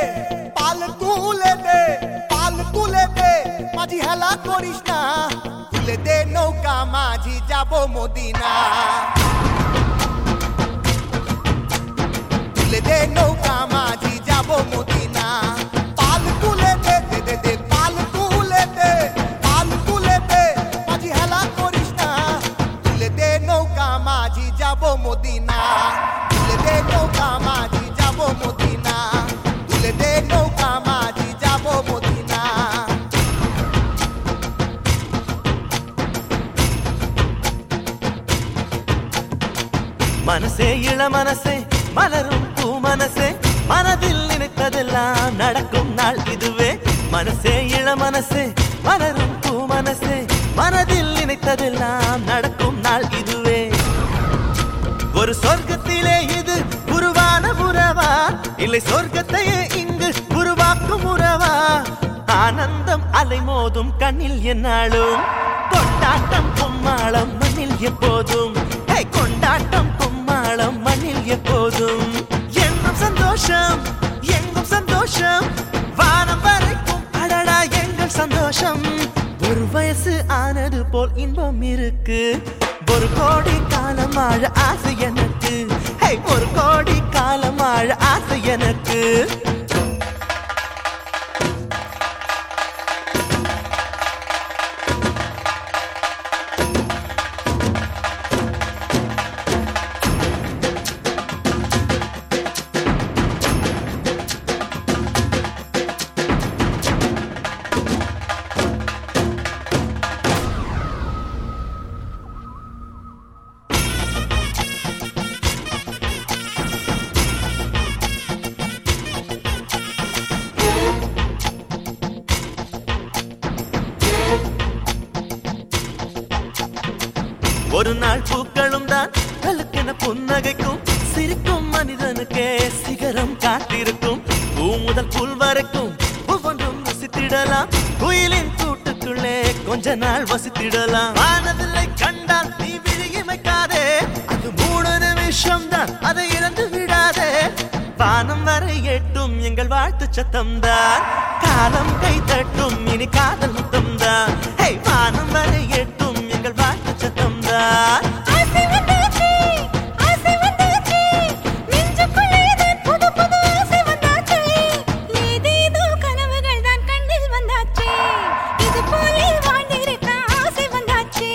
পাল তুলে দে পাল তুলে দে মাঝি হেলা করিস না তুলে দে নৌকা মাঝি যাব মদিনা তুলে দে নৌকা মাঝি যাব মদিনা পাল তুলে দে দে দে দে পাল তুলে দে পাল তুলে দে মাঝি হেলা করিস না তুলে দে নৌকা মাঝি যাব মদিনা তুলে দে নৌকা মাঝি যাব মদিনা তুলে দে নৌকা মাঝি যাব মদিনা மனசே இள மனசே மலரும் பூ மனசே மனதில் நினைத்ததெல்லாம் நடக்கும் நாள் இதுவே மனசே இள மனசே மலரும் பூ மனசே மனதில் நினைத்ததெல்லாம் நடக்கும் நாள் இதுவே ஒரு சொர்க்கத்திலே இது உருவான உறவா இல்லை சொர்க்கத்தையே இங்கு உருவாக்கும் உறவா ஆனந்தம் அலைமோதும் கண்ணில் என்னாலும் கொண்டாட்டம் கும்மாளம் மண்ணில் எப்போதும் ஹே, கொண்டாட்டம் கும்மாளம் மண்ணில் எப்போதும் எங்கும் சந்தோஷம் எங்கும் சந்தோஷம் வானம் வரைக்கும் அடடா எங்கள் சந்தோஷம் ஒரு வயசு ஆனது போல் இன்பம் இருக்கு ஒரு கோடி காலம் ஆழ ஆசை எனக்கு ஹே, ஒரு கோடி காலம் ஆழ ஆசை எனக்கு ஒரு நாள் பூக்களும் தான் கலுக்கென புன்னகைக்கும் சிரிக்கும் மனிதனுக்கே சிகரம் காட்டிருக்கும் பூ முதல் புல் வரைக்கும் ஒவ்வொன்றும் வசித்திடலாம் குயிலின் கூட்டுக்குள்ளே கொஞ்ச நாள் வசித்திடலாம் வானவில்லை கண்டால் நீ விழியமைக்காதே அது மூணு நிமிஷம் தான் அதை இழந்து விடாதே வானம் வரை எட்டும் எங்கள் வாழ்த்து சத்தம் தான் காலம் கை தட்டும் இனி காதல் முத்தம் தான் ஹே வானம் வரை எட்டும் எங்கள் வாழ்த்து சத்தம் தான் ஆசை வந்தாச்சு ஆசை வந்தாச்சு நெஞ்சுக்குள்ளே தான் புது புது ஆசை வந்தாச்சு ஏதேதோ கனவுகள் தான் கண்ணில் வந்தாச்சு இது போலே வாழ்ந்திருக்க ஆசை வந்தாச்சு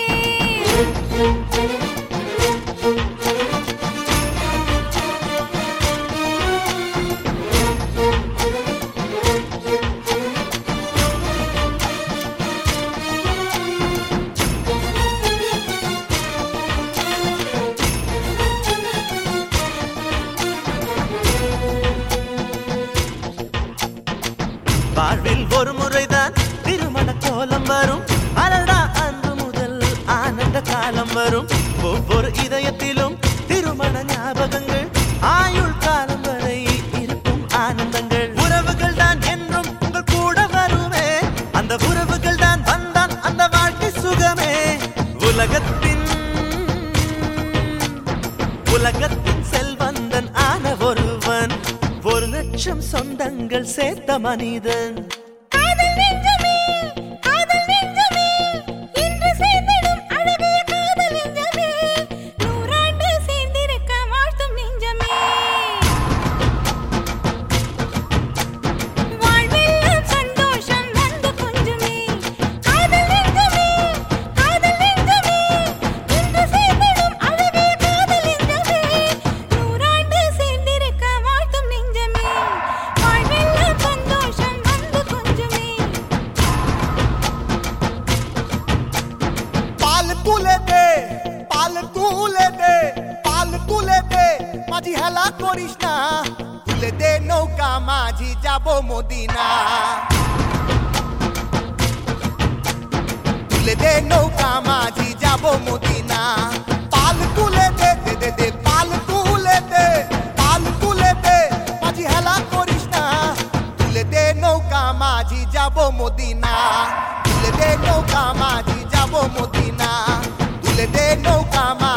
வாழ்வில் ஒரு முறைதான் திருமண கோலம் வரும் அடடா அன்று முதல் ஆனந்த காலம் வரும் ஒவ்வொரு இதயத்திலும் திருமண ஞாபகங்கள் ஆயுள் காலம் வரை இருக்கும் ஆனந்தங்கள் உறவுகள் தான் என்றும் உங்கள் கூட வருமே அந்த உறவுகள் தான் வந்தான் அந்த வாழ்க்கை சுகமே உலகத்தின் உலகத்தின் செல்வந்தன் ஆன ஒருவன் ஒரு லட்சம் சொந்தங்கள் சேர்த்த மனிதன் காதல் நெஞ்சமே காதல் நெஞ்சமே இன்று சேர்ந்திடும் அழகிய காதல் நெஞ்சமே நூறாண்டு சேர்ந்திருக்க வாழ்த்தும் நெஞ்சமே வாழ்வெல்லாம் சந்தோஷம் வந்து கொஞ்சமே காதல் நெஞ்சமே காதல் நெஞ்சமே இன்று சேர்ந்திடும் அழகிய காதல் நெஞ்சமே நூறாண்டு சேர்ந்திருக்க வாழ்த்தும் நெஞ்சமே வாழ்வெல்லாம் சந்தோஷம் வந்து கொஞ்சமே পাল তুলে দে পাল তুলে দে পাল তুলে দে মাঝি হেলা করিস না তুলে দে নৌকা মাঝি যাব মদিনা তুলে দে নৌকা মাঝি যাব মদিনা পাল তুলে দে দে দে দে পাল তুলে দে পাল তুলে দে মাঝি হেলা করিস না তুলে দে নৌকা মাঝি যাব মদিনা তুলে দে নৌকা মাঝি যাব মদিনা তুলে দে নৌকা মাঝি